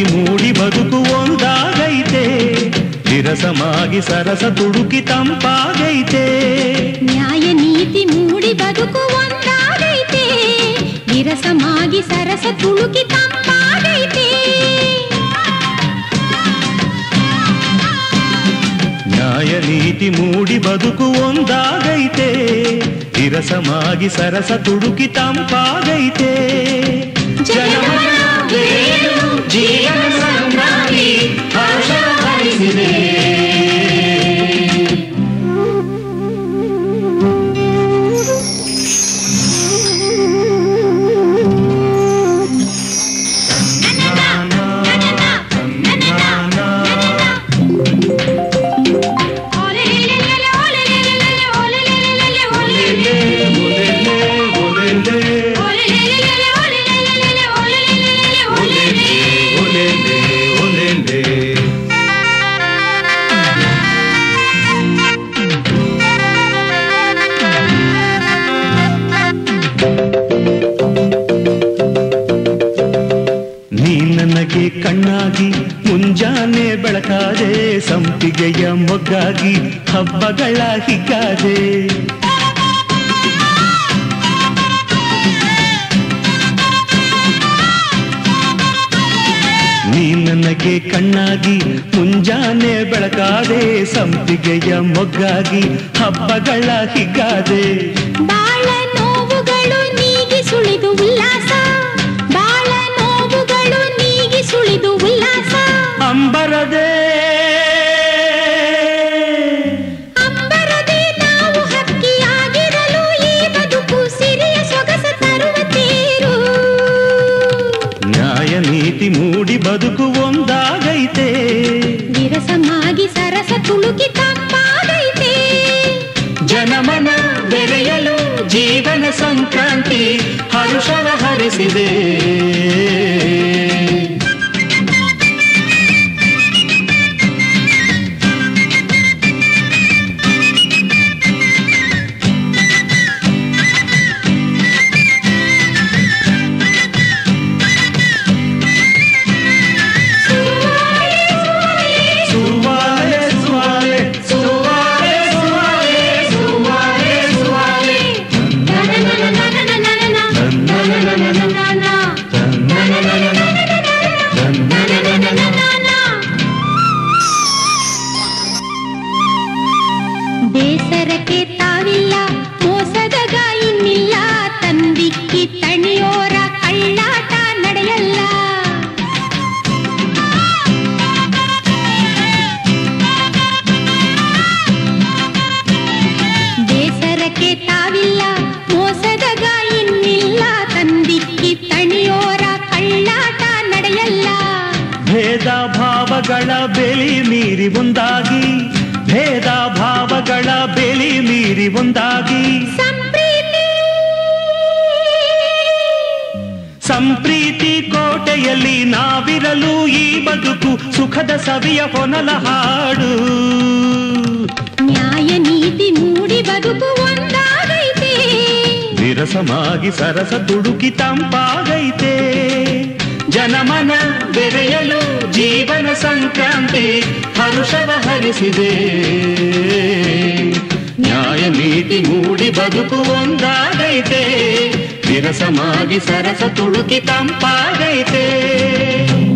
ನೀತಿ ಮೂಡಿ ಬದುಕು ಒಂದಾಗೈತೆ ವಿರಸಮಾಗಿ ಸರಸ ತುಡುಕಿ ತಂಪಾಗೈತೆ ನ್ಯಾಯ ನೀತಿ ಮೂಡಿ ಬದುಕು ಒಂದಾಗೈತೆ ವಿರಸಮಾಗಿ ಸರಸ ತುಳುಕಿ ತಂಪಾಗೈತೆ ನ್ಯಾಯ ನೀತಿ ಮೂಡಿ ಬದುಕು ಒಂದಾಗೈತೆ ವಿರಸಮಾಗಿ ಸರಸ ತುಡುಕಿ ತಂಪಾಗೈತೆ ಜನಮನ ಬೇರು ಜೀವನ ಸಂಗ್ರಾಮಿ ಹರ್ಷ ಹರಿಸಿದೆ ನೀ ನನಗೆ ಕಣ್ಣಾಗಿ ಮುಂಜಾನೆ ಬೆಳಕಾದೆ ಸಂಪಿಗೆಯ ಮೊಗ್ಗಾಗಿ ಹಬ್ಬಗಳ ಹಿಗ್ಗಾದೆ ನೀ ನನಗೆ ಕಣ್ಣಾಗಿ ಮುಂಜಾನೆ ಬೆಳಕಾದೆ ಸಂಪಿಗೆಯ ಮೊಗ್ಗಾಗಿ ಹಬ್ಬಗಳ ಹಿಗ್ಗಾದೆ ಬಾಳ ನೋವುಗಳು ನೀಗಿ ಸುಳಿದು ಉಲ್ಲಾಸ ಬಾಳ ನೋವುಗಳು ನೀಗಿ ಸುಳಿದು ಉಲ್ಲಾಸ ಅಂಬರದೆ ಅಂಬರದೆ ನಾವು ಹಕ್ಕಿಯಾಗಿರಲು ಈ ಬದುಕು ಸಿರಿಯ ಸೊಗಸ ತರುವ ತೇರು ನ್ಯಾಯ ನೀತಿ ಮೂಡಿ ಬದುಕು ಒಂದಾಗೈತೆ ವಿರಸಮಾಗಿ ಸರಸ ತುಳುಕಿ ತಂಪಾಗೈತೆ ಜನಮನ ಬೆರೆಯಲು ಜೀವನ ಸಂಕ್ರಾಂತಿ ಹರುಷವ ಹರಿಸಿದೆ ಸುವಾಲೆ ಸುವಾಲೆ ಸುವಾಲೆ ಸುವಾಲೆ ಸುವಾಲೆ ಸುವಾಲೆ ಬೇಸರಕ್ಕೆ ತಾವಿಲ್ಲ ಮೋಸದಗ ಇನ್ನಿಲ್ಲ ತಂದಿಕ್ಕಿ ತಣಿಯೋರ ಕಳ್ಳಾಟ ನಡೆಯಲ್ಲ ಬೇಸರಕ್ಕೆ ತಾವಿಲ್ಲ ಮೋಸದಗ ಇನ್ನಿಲ್ಲ ತಂದಿಕ್ಕಿ ತಣಿಯೋರ ಕಳ್ಳಾಟ ನಡೆಯಲ್ಲ ಭೇದ ಭಾವಗಳ ಬೆಲಿ ಮೀರಿ ಒಂದಾಗಿ ಭೇದ ಭಾವಗಳ ಬೆಲಿ ಮೀರಿ ಒಂದಾಗಿ ಸಂಪ್ರೀತಿ ಸಂಪ್ರೀತಿ ಕೋಟೆಯಲ್ಲಿ ನಾವಿರಲು ಈ ಬದುಕು ಸುಖದ ಸವಿಯ ಹೊನಲ ಹಾಡು ನ್ಯಾಯ ನೀತಿ ಮೂಡಿ ಬದುಕು ಒಂದಾಗೈತೆ ವಿರಸಮಾಗಿ ಸರಸ ತುಡುಕಿ ತಂಪಾಗೈತೆ ಜನಮನ ಬೆರೆಯಲು ಜೀವನ ಸಂಕ್ರಾಂತಿ ಹರುಷವ ಹರಿಸಿದೆ ನ್ಯಾಯ ನೀತಿ ಮೂಡಿ ಬದುಕು ಒಂದಾಗೈತೆ ವಿರಸಮಾಗಿ ಸರಸ ತುಡುಕಿ ತಂಪಾಗೈತೆ